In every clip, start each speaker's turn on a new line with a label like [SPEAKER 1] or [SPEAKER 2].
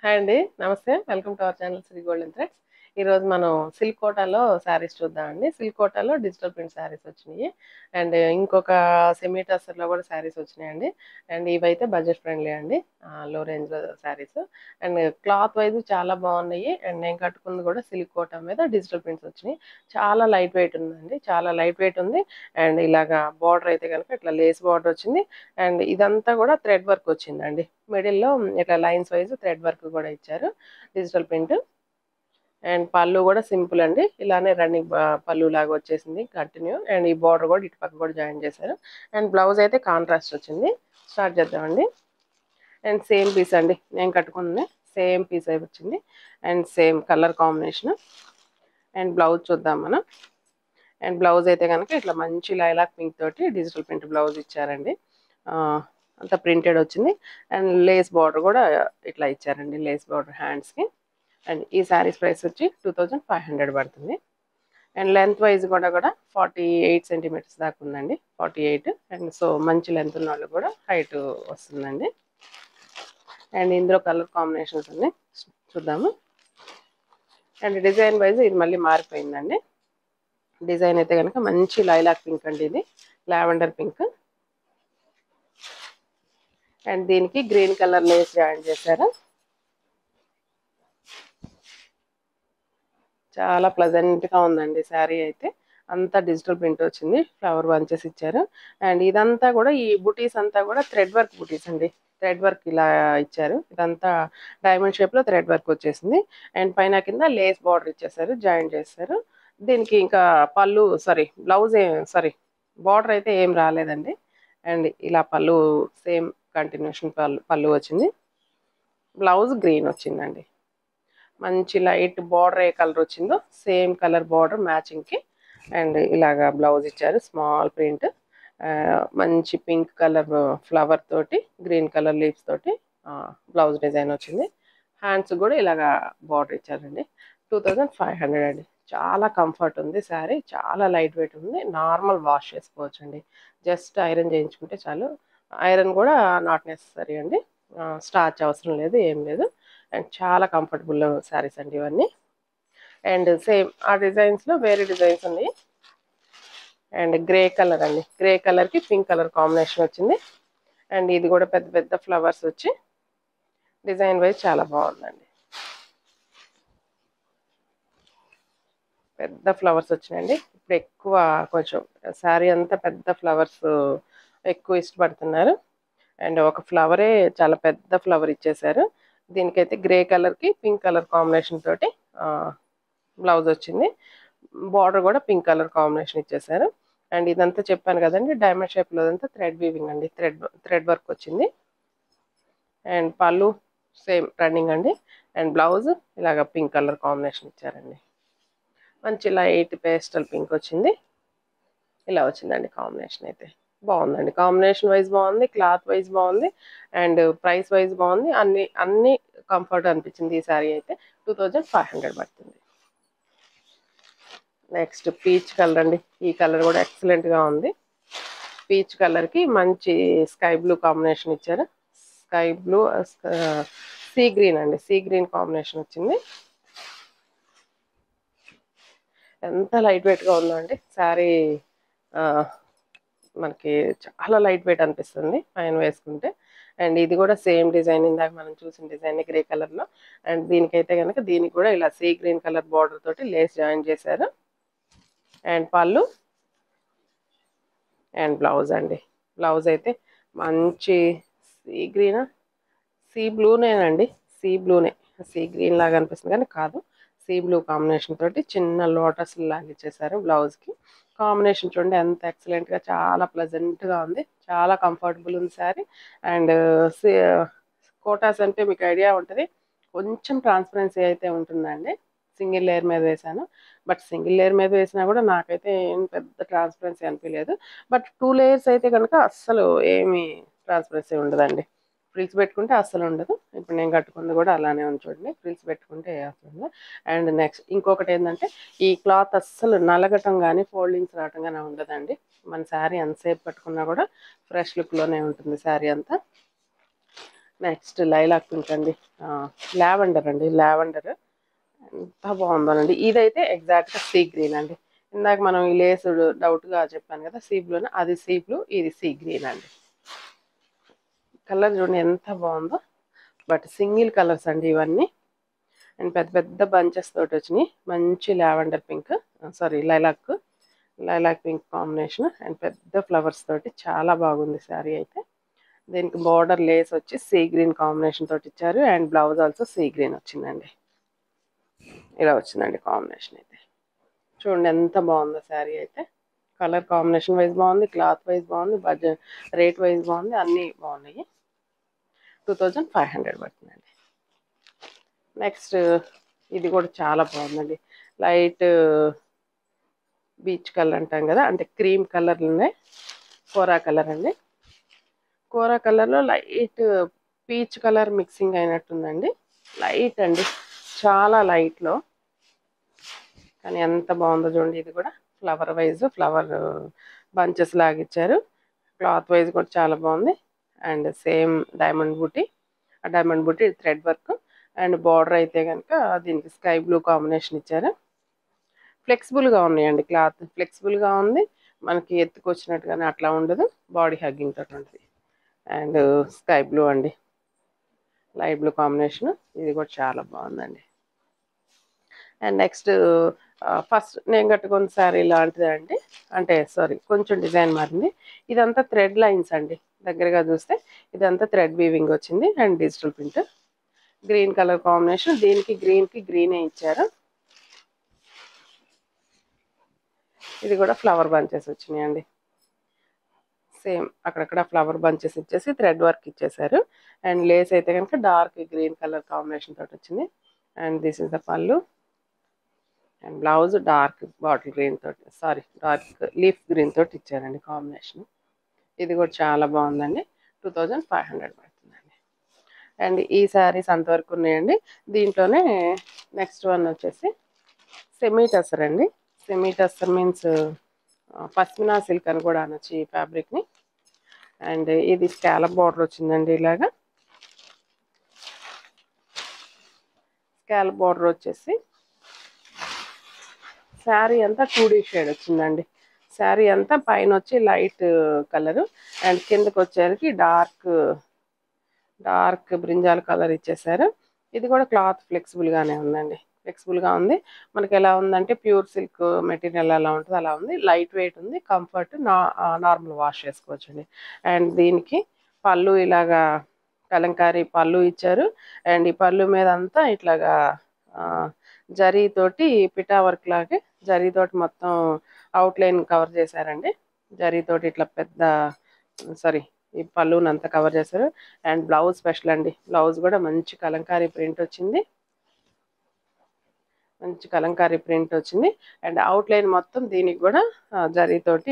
[SPEAKER 1] hi అండి నమస్తే welcome to our channel Sri golden threads ఈరోజు మనం సిల్క్ కోటాలో శారీస్ చూద్దామండి సిల్క్ కోటాలో డిజిటల్ ప్రింట్ శారీస్ వచ్చినాయి అండ్ ఇంకొక సెమీ టస్సర్లో కూడా శారీస్ వచ్చినాయండి అండ్ ఇవైతే బడ్జెట్ ఫ్రెండ్లీ అండి లో రేంజ్లో శారీస్ అండ్ క్లాత్ వైజ్ చాలా బాగున్నాయి అండ్ నేను కట్టుకుంది కూడా సిల్క్ కోటా మీద డిజిటల్ ప్రింట్స్ వచ్చినాయి చాలా లైట్ వెయిట్ ఉందండి చాలా లైట్ వెయిట్ ఉంది అండ్ ఇలాగా బార్డర్ అయితే కనుక ఇట్లా లేస్ బార్డర్ వచ్చింది అండ్ ఇదంతా కూడా థ్రెడ్ వర్క్ వచ్చిందండి మిడిల్లో ఇట్లా లైన్స్ వైజ్ థ్రెడ్ వర్క్ కూడా ఇచ్చారు డిజిటల్ ప్రింట్ అండ్ పళ్ళు కూడా సింపుల్ అండి ఇలానే రన్నింగ్ పళ్ళు లాగా వచ్చేసింది కంటిన్యూ అండ్ ఈ బార్డర్ కూడా ఇటు పక్క కూడా జాయిన్ చేశారు అండ్ బ్లౌజ్ అయితే కాంట్రాస్ట్ వచ్చింది స్టార్ట్ చేద్దామండి అండ్ సేమ్ పీస్ అండి నేను కట్టుకుంది సేమ్ పీస్ అయి వచ్చింది and same colour combination and blouse చూద్దాం మనం అండ్ బ్లౌజ్ అయితే కనుక ఇట్లా మంచి లైలాక్ పింక్ తోటి డిజిటల్ ప్రింట్ బ్లౌజ్ ఇచ్చారండి అంత ప్రింటెడ్ వచ్చింది అండ్ లేస్ బార్డర్ కూడా ఇట్లా ఇచ్చారండి లేస్ బార్డర్ హ్యాండ్స్కి అండ్ ఈ శారీస్ ప్రైస్ వచ్చి టూ థౌజండ్ ఫైవ్ హండ్రెడ్ పడుతుంది అండ్ లెంత్ వైజ్ కూడా కూడా ఫార్టీ ఎయిట్ సెంటీమీటర్స్ దాకా ఉందండి ఫార్టీ ఎయిట్ అండ్ సో మంచి లెంత్ ఉన్న వాళ్ళు కూడా హైట్ వస్తుందండి అండ్ ఇందులో కలర్ కాంబినేషన్స్ ఉన్నాయి చూద్దాము అండ్ డిజైన్ వైజ్ ఇది మళ్ళీ మారిపోయిందండి డిజైన్ అయితే కనుక మంచి లైలాక్ పింక్ అండి ఇది లావెండర్ పింక్ అండ్ దీనికి గ్రీన్ కలర్ లేస్ జాయిన్ చేశారు చాలా ప్లజెంట్గా ఉందండి శారీ అయితే అంతా డిజిటల్ ప్రింట్ వచ్చింది ఫ్లవర్ బంచెస్ ఇచ్చారు అండ్ ఇదంతా కూడా ఈ బుటీస్ అంతా కూడా థ్రెడ్ వర్క్ బుటీస్ అండి థ్రెడ్ వర్క్ ఇలా ఇచ్చారు ఇదంతా డైమండ్ షేప్లో థ్రెడ్ వర్క్ వచ్చేసింది అండ్ పైన కింద లేస్ బార్డర్ ఇచ్చేసారు జాయిన్ చేశారు దీనికి ఇంకా పళ్ళు సారీ బ్లౌజ్ సారీ బార్డర్ అయితే ఏం రాలేదండి అండ్ ఇలా పళ్ళు సేమ్ కంటిన్యూషన్ పళ్ళు పళ్ళు వచ్చింది బ్లౌజ్ గ్రీన్ వచ్చిందండి మంచి లైట్ బార్డర్ ఏ కలర్ వచ్చిందో సేమ్ కలర్ బార్డర్ మ్యాచింగ్కి అండ్ ఇలాగా బ్లౌజ్ ఇచ్చారు స్మాల్ ప్రింట్ మంచి పింక్ కలర్ ఫ్లవర్ తోటి గ్రీన్ కలర్ లీవ్స్ తోటి బ్లౌజ్ డిజైన్ వచ్చింది హ్యాండ్స్ కూడా ఇలాగా బార్డర్ ఇచ్చారండి టూ థౌజండ్ ఫైవ్ హండ్రెడ్ అండి చాలా కంఫర్ట్ ఉంది శారీ చాలా లైట్ వెయిట్ ఉంది నార్మల్ వాష్ చేసుకోవచ్చు అండి జస్ట్ ఐరన్ చేయించుకుంటే చాలు ఐరన్ కూడా నాట్ నెసరీ అండి స్టార్చ్ అవసరం లేదు ఏం లేదు అండ్ చాలా కంఫర్టబుల్ శారీస్ అండి ఇవన్నీ అండ్ సేమ్ ఆ డిజైన్స్లో వేరే డిజైన్స్ ఉన్నాయి అండ్ గ్రే కలర్ అండి గ్రే కలర్కి పింక్ కలర్ కాంబినేషన్ వచ్చింది అండ్ ఇది కూడా పెద్ద పెద్ద ఫ్లవర్స్ వచ్చి డిజైన్ వైజ్ చాలా బాగుందండి పెద్ద ఫ్లవర్స్ వచ్చినాయండి ఇప్పుడు ఎక్కువ కొంచెం శారీ అంతా పెద్ద ఫ్లవర్స్ ఎక్కువ ఇష్టపడుతున్నారు అండ్ ఒక ఫ్లవరే చాలా పెద్ద ఫ్లవర్ ఇచ్చేసారు దీనికైతే గ్రే కలర్కి పింక్ కలర్ కాంబినేషన్ తోటి బ్లౌజ్ వచ్చింది బార్డర్ కూడా పింక్ కలర్ కాంబినేషన్ ఇచ్చేసారు అండ్ ఇదంతా చెప్పాను కదండి డైమండ్ షేప్లో అంతా థ్రెడ్ వీవింగ్ అండి థ్రెడ్ థ్రెడ్ వర్క్ వచ్చింది అండ్ పళ్ళు సేమ్ రన్నింగ్ అండి అండ్ బ్లౌజ్ ఇలాగ పింక్ కలర్ కాంబినేషన్ ఇచ్చారండి మంచి లైట్ పేస్టల్ పింక్ వచ్చింది ఇలా వచ్చిందండి కాంబినేషన్ అయితే బాగుందండి కాంబినేషన్ వైజ్ బాగుంది క్లాత్ వైజ్ బాగుంది అండ్ ప్రైస్ వైజ్ బాగుంది అన్ని అన్ని కంఫర్ట్ అనిపించింది ఈ శారీ అయితే టూ థౌజండ్ ఫైవ్ హండ్రెడ్ పడుతుంది నెక్స్ట్ పీచ్ కలర్ అండి ఈ కలర్ కూడా ఎక్సలెంట్గా ఉంది పీచ్ కలర్కి మంచి స్కై బ్లూ కాంబినేషన్ ఇచ్చారు స్కై బ్లూ సీ గ్రీన్ అండి సీ గ్రీన్ కాంబినేషన్ వచ్చింది ఎంత లైట్ వెయిట్గా ఉందండి శారీ మనకి చాలా లైట్ వెయిట్ అనిపిస్తుంది పైన వేసుకుంటే అండ్ ఇది కూడా సేమ్ డిజైన్ ఇందాక మనం చూసిన డిజైన్ గ్రే కలర్లో అండ్ దీనికైతే కనుక దీనికి కూడా ఇలా సీ గ్రీన్ కలర్ బార్డర్ తోటి లేస్ జాయిన్ చేశారు అండ్ పళ్ళు అండ్ బ్లౌజ్ అండి బ్లౌజ్ అయితే మంచి సీ గ్రీన్ సీ బ్లూనేనండి సీ బ్లూనే సీ గ్రీన్ లాగా అనిపిస్తుంది కానీ కాదు సీ బ్లూ కాంబినేషన్ తోటి చిన్న లోటస్ లాగా ఇచ్చేసారు బ్లౌజ్కి కాంబినేషన్ చూడండి ఎంత ఎక్సలెంట్గా చాలా ప్లెజెంట్గా ఉంది చాలా కంఫర్టబుల్ ఉంది శారీ అండ్ కోటాస్ అంటే మీకు ఐడియా ఉంటుంది కొంచెం ట్రాన్స్పరెన్సీ అయితే ఉంటుందండి సింగిల్ లేయర్ మీద వేసాను బట్ సింగిల్ లేయర్ మీద వేసినా కూడా నాకైతే ఏం పెద్ద ట్రాన్స్పరెన్సీ అనిపించలేదు బట్ టూ లేయర్స్ అయితే కనుక అస్సలు ఏమి ట్రాన్స్పరెన్సీ ఉండదండి ఫ్రిల్స్ పెట్టుకుంటే అస్సలు ఉండదు ఇప్పుడు నేను కట్టుకుంది కూడా అలానే ఉంది చూడండి ఫ్రిల్స్ పెట్టుకుంటే అసలు ఉండదు అండ్ నెక్స్ట్ ఇంకొకటి ఏంటంటే ఈ క్లాత్ అస్సలు నలగటం కానీ ఫోల్డింగ్స్ రావటం కానీ ఉండదండి మన శారీ ఎంతసేపు కట్టుకున్నా కూడా ఫ్రెష్ లుక్లోనే ఉంటుంది శారీ అంతా నెక్స్ట్ లైలాక్ పింక్ అండి లావెండర్ అండి లావెండర్ ఎంత బాగుందోనండి ఇదైతే ఎగ్జాక్ట్గా సీ గ్రీన్ అండి ఇందాక మనం ఈ లేస్ డౌట్గా చెప్పాను కదా సీ బ్లూని అది సీ బ్లూ ఇది సీ గ్రీన్ అండి కలర్ చూడండి ఎంత బాగుందో బట్ సింగిల్ కలర్స్ అండి ఇవన్నీ అండ్ పెద్ద పెద్ద బంచెస్ తోటి వచ్చినాయి మంచి lavender pink sorry lilac lilac pink combination and పెద్ద ఫ్లవర్స్ తోటి చాలా బాగుంది శారీ అయితే దీనికి బార్డర్ లేస్ వచ్చి సీ గ్రీన్ కాంబినేషన్ తోటి ఇచ్చారు and blouse also sea green వచ్చిందండి ఇలా వచ్చిందండి కాంబినేషన్ అయితే చూడండి ఎంత బాగుందో శారీ అయితే కలర్ కాంబినేషన్ వైజ్ బాగుంది క్లాత్ వైజ్ బాగుంది బడ్జెట్ రేట్ వైజ్ బాగుంది అన్నీ బాగున్నాయి టూ థౌజండ్ ఫైవ్ హండ్రెడ్ పడుతుందండి నెక్స్ట్ ఇది కూడా చాలా బాగుందండి లైట్ బీచ్ కలర్ అంటాం కదా అంటే క్రీమ్ కలర్లోనే కోరా కలర్ అండి కోరా కలర్లో లైట్ పీచ్ కలర్ మిక్సింగ్ అయినట్టుందండి లైట్ అండి చాలా లైట్లో కానీ ఎంత బాగుందో చూడండి ఇది కూడా ఫ్లవర్ వైజ్ ఫ్లవర్ బంచెస్ లాగా ఇచ్చారు క్లాత్ వైజ్ కూడా చాలా బాగుంది అండ్ సేమ్ డైమండ్ బూటీ ఆ diamond buti thread work and border అయితే కనుక దీనికి స్కై బ్లూ కాంబినేషన్ ఇచ్చారు ఫ్లెక్సిబుల్గా ఉన్నాయండి క్లాత్ ఫ్లెక్సిబుల్గా ఉంది మనకి ఎత్తుకొచ్చినట్టుగానే అట్లా ఉండదు బాడీ హగ్గింగ్ తోటి ఉంటుంది అండ్ స్కై బ్లూ అండి లైట్ బ్లూ కాంబినేషన్ ఇది కూడా చాలా బాగుందండి అండ్ నెక్స్ట్ ఫస్ట్ నేను కట్టుకున్న శారీ లాంటిది అండి అంటే సారీ కొంచెం డిజైన్ మారింది ఇదంతా థ్రెడ్ లైన్స్ అండి దగ్గరగా చూస్తే ఇదంతా థ్రెడ్ వీవింగ్ వచ్చింది and digital print green colour combination దీనికి గ్రీన్కి గ్రీనే ఇచ్చారు ఇది కూడా ఫ్లవర్ బంచెస్ వచ్చినాయండి సేమ్ అక్కడక్కడ ఫ్లవర్ బంచెస్ ఇచ్చేసి థ్రెడ్ వర్క్ ఇచ్చేసారు అండ్ లేస్ అయితే కనుక డార్క్ గ్రీన్ కలర్ కాంబినేషన్ తోటి వచ్చింది and this is the pallu and blouse dark bottle green తోటి సారీ డార్క్ లీఫ్ గ్రీన్ తోటి ఇచ్చారండి కాంబినేషన్ ఇది కూడా చాలా బాగుందండి టూ థౌజండ్ ఫైవ్ హండ్రెడ్ పడుతుందండి అండ్ ఈ శారీస్ అంతవరకు ఉన్నాయండి దీంట్లోనే నెక్స్ట్ వన్ వచ్చేసి సెమీ టసర్ అండి semi tussar means pashmina silk అని కూడా అనొచ్చు ఈ ఫ్యాబ్రిక్ని అండ్ ఇది స్కాలప్ బార్డర్ వచ్చిందండి ఇలాగా స్కాలప్ బార్డర్ వచ్చేసి శారీ అంతా టూ డీ షేడ్ వచ్చిందండి శారీ అంతా పైన వచ్చి లైట్ కలరు అండ్ కిందకి వచ్చేసరికి డార్క్ డార్క్ బ్రింజాల్ కలర్ ఇచ్చేసారు ఇది కూడా క్లాత్ ఫ్లెక్సిబుల్గానే ఉందండి ఫ్లెక్సిబుల్గా ఉంది మనకి ఎలా ఉందంటే ప్యూర్ సిల్క్ మెటీరియల్ ఎలా ఉంటుంది అలా ఉంది లైట్ వెయిట్ ఉంది కంఫర్ట్ నా నార్మల్ వాష్ చేసుకోవచ్చండి అండ్ దీనికి పళ్ళు ఇలాగా కలంకారీ పళ్ళు ఇచ్చారు అండ్ ఈ పళ్ళు మీద అంతా ఇట్లాగా ఆ, జరీతోటి పిటా వర్క్ లాగే జరీతోటి మొత్తం అవుట్లైన్ కవర్ చేశారండి జరీతోటి ఇట్లా పెద్ద సారీ ఈ పళ్ళుని అంతా కవర్ చేశారు అండ్ బ్లౌజ్ స్పెషల్ అండి బ్లౌజ్ కూడా మంచి కలంకారీ ప్రింట్ వచ్చింది మంచి కలంకారీ ప్రింట్ వచ్చింది అండ్ అవుట్లైన్ మొత్తం దీనికి కూడా ఆ, జరీతోటి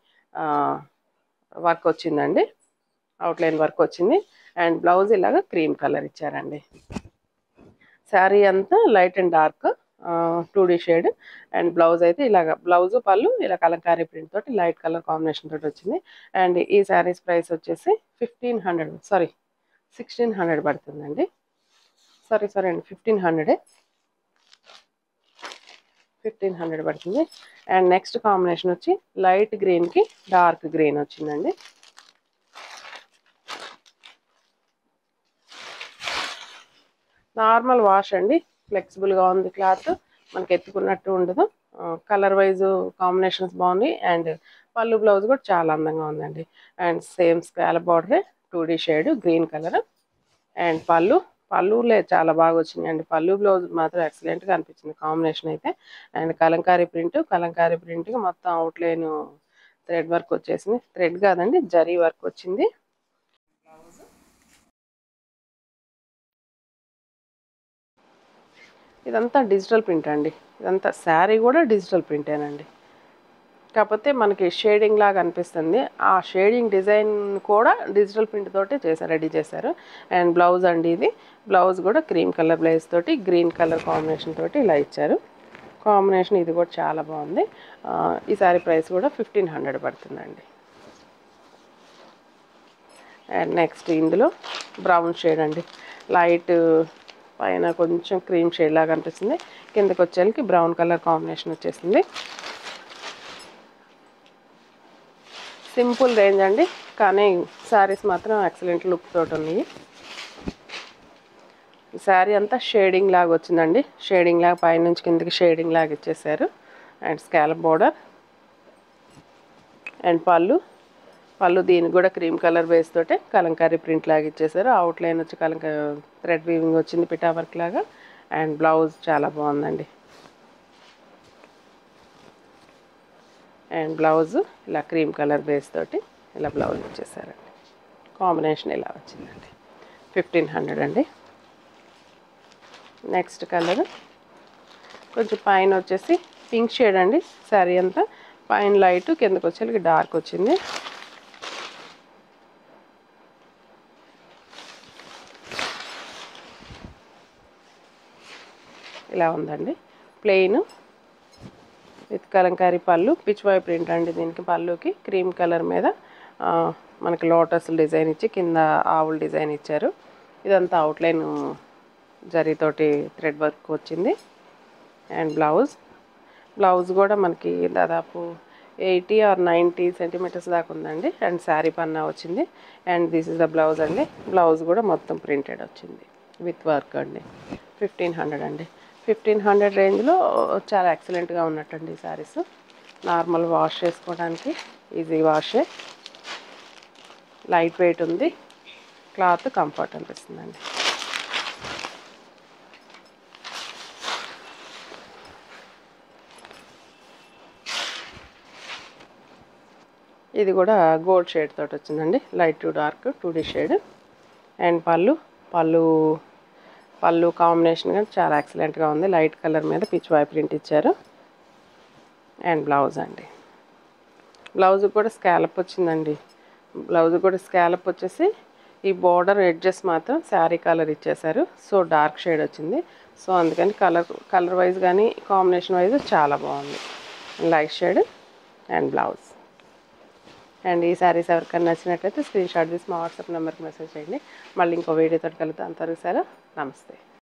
[SPEAKER 1] వర్క్ వచ్చిందండి అవుట్లైన్ వర్క్ వచ్చింది అండ్ బ్లౌజ్ ఇలాగ క్రీమ్ కలర్ ఇచ్చారండి శారీ అంతా light and dark two D shade and blouse అయితే ఇలాగ బ్లౌజ్ పళ్ళు ఇలా కలంకారీ ప్రింట్ తోటి లైట్ కలర్ కాంబినేషన్ తోటి వచ్చింది అండ్ ఈ శారీస్ ప్రైస్ వచ్చేసి fifteen hundred sorry sixteen hundred పడుతుందండి సారీ సారీ అండి ఫిఫ్టీన్ హండ్రెడే ఫిఫ్టీన్ హండ్రెడ్ పడుతుంది అండ్ నెక్స్ట్ కాంబినేషన్ వచ్చి లైట్ గ్రీన్కి డార్క్ గ్రీన్ వచ్చిందండి నార్మల్ వాష్ అండి ఫ్లెక్సిబుల్గా ఉంది క్లాత్ మనకి ఎత్తుకున్నట్టు ఉండదు కలర్ వైజ్ కాంబినేషన్స్ బాగున్నాయి అండ్ పళ్ళు బ్లౌజ్ కూడా చాలా అందంగా ఉందండి అండ్ సేమ్ స్కాల బార్డరే two D shade green colour and pallu పళ్ళులే చాలా బాగా వచ్చినాయి అండి పళ్ళు బ్లౌజ్ మాత్రం ఎక్సలెంట్గా అనిపించింది కాంబినేషన్ అయితే అండ్ కలంకారీ ప్రింట్ కలంకారీ ప్రింట్కి మొత్తం అవుట్లైన్ థ్రెడ్ వర్క్ వచ్చేసింది థ్రెడ్ కాదండి జరీ వర్క్ వచ్చింది ఇదంతా డిజిటల్ ప్రింట్ అండి ఇదంతా శారీ కూడా డిజిటల్ ప్రింటేనండి కాకపోతే మనకి షేడింగ్ లాగా అనిపిస్తుంది ఆ షేడింగ్ డిజైన్ కూడా డిజిటల్ ప్రింట్ తోటే చేశారు రెడీ చేశారు అండ్ బ్లౌజ్ అండి ఇది బ్లౌజ్ కూడా క్రీమ్ కలర్ బ్లౌజ్ తోటి గ్రీన్ కలర్ కాంబినేషన్ తోటి ఇలా ఇచ్చారు కాంబినేషన్ ఇది కూడా చాలా బాగుంది ఆ, ఈ సారీ ప్రైస్ కూడా ఫిఫ్టీన్ హండ్రెడ్ పడుతుందండి అండ్ నెక్స్ట్ ఇందులో బ్రౌన్ షేడ్ అండి లైట్ పైన కొంచెం క్రీమ్ షేడ్ లాగా అనిపిస్తుంది కిందకి వచ్చేసరికి బ్రౌన్ కలర్ కాంబినేషన్ వచ్చేసింది సింపుల్ రేంజ్ అండి కానీ శారీస్ మాత్రం ఎక్సలెంట్ లుక్ తోటి ఉన్నాయి ఈ శారీ అంతా షేడింగ్ లాగా వచ్చిందండి షేడింగ్ లాగా పైనుంచి కిందకి షేడింగ్ లాగా ఇచ్చేసారు and scallop border and pallu పళ్ళు దీనికి కూడా క్రీమ్ కలర్ బేస్ తోటే కలంకారీ ప్రింట్ లాగా ఇచ్చేసారు అవుట్ లైన్ వచ్చి కలంక థ్రెడ్ వీవింగ్ వచ్చింది పిటా వర్క్ లాగా అండ్ బ్లౌజ్ చాలా బాగుందండి అండ్ బ్లౌజ్ ఇలా క్రీమ్ కలర్ బేస్ తోటి ఇలా బ్లౌజ్ ఇచ్చేసారండి కాంబినేషన్ ఇలా వచ్చిందండి ఫిఫ్టీన్ హండ్రెడ్ అండి నెక్స్ట్ కలర్ కొంచెం పైన వచ్చేసి పింక్ షేడ్ అండి శారీ అంతా పైన లైట్ కిందకి వచ్చేసరికి డార్క్ వచ్చింది ఇలా ఉందండి ప్లెయిన్ విత్ కలంకారీ పళ్ళు పిచ్వాయ్ ప్రింట్ అండి దీనికి పళ్ళుకి క్రీమ్ కలర్ మీద ఆ, మనకి లోటస్ డిజైన్ ఇచ్చి కింద ఆవుల డిజైన్ ఇచ్చారు ఇదంతా అవుట్లైన్ జరీతోటి థ్రెడ్ వర్క్ వచ్చింది అండ్ బ్లౌజ్ బ్లౌజ్ కూడా మనకి దాదాపు ఎయిటీ ఆర్ నైంటీ సెంటీమీటర్స్ దాకా ఉందండి అండ్ శారీ పన్నా వచ్చింది and this is the blouse అండి బ్లౌజ్ కూడా మొత్తం ప్రింటెడ్ వచ్చింది విత్ వర్క్ అండి ఫిఫ్టీన్ హండ్రెడ్ అండి ఫిఫ్టీన్ హండ్రెడ్ రేంజ్లో చాలా ఎక్సలెంట్గా ఉన్నట్టండి ఈ శారీస్ నార్మల్ వాష్ చేసుకోవడానికి ఈజీ వాషే లైట్ వెయిట్ ఉంది క్లాత్ కంఫర్ట్ అనిపిస్తుందండి ఇది కూడా గోల్డ్ షేడ్ తోటి వచ్చిందండి light to dark two D shade and pallu pallu pallu combination కూడా చాలా ఎక్సలెంట్గా ఉంది లైట్ కలర్ మీద పిచ్ వై ప్రింట్ ఇచ్చారు అండ్ బ్లౌజ్ అండి బ్లౌజ్ కూడా స్కాలప్ వచ్చిందండి బ్లౌజ్ కూడా స్కాలప్ వచ్చేసి ఈ బార్డర్ ఎడ్జెస్ మాత్రం శారీ కలర్ ఇచ్చేసారు సో డార్క్ షేడ్ వచ్చింది సో అందుకని కలర్ కలర్ వైజ్ కానీ కాంబినేషన్ వైజ్ చాలా బాగుంది light shade and blouse and ఈ శారీస్ ఎవరికైనా నచ్చినట్లయితే స్క్రీన్ షాట్ తీసి మా వాట్సాప్ నెంబర్కి మెసేజ్ చేయండి మళ్ళీ ఇంకో వీడియోతో కలుద్దాం అంతవరకు సార్ నమస్తే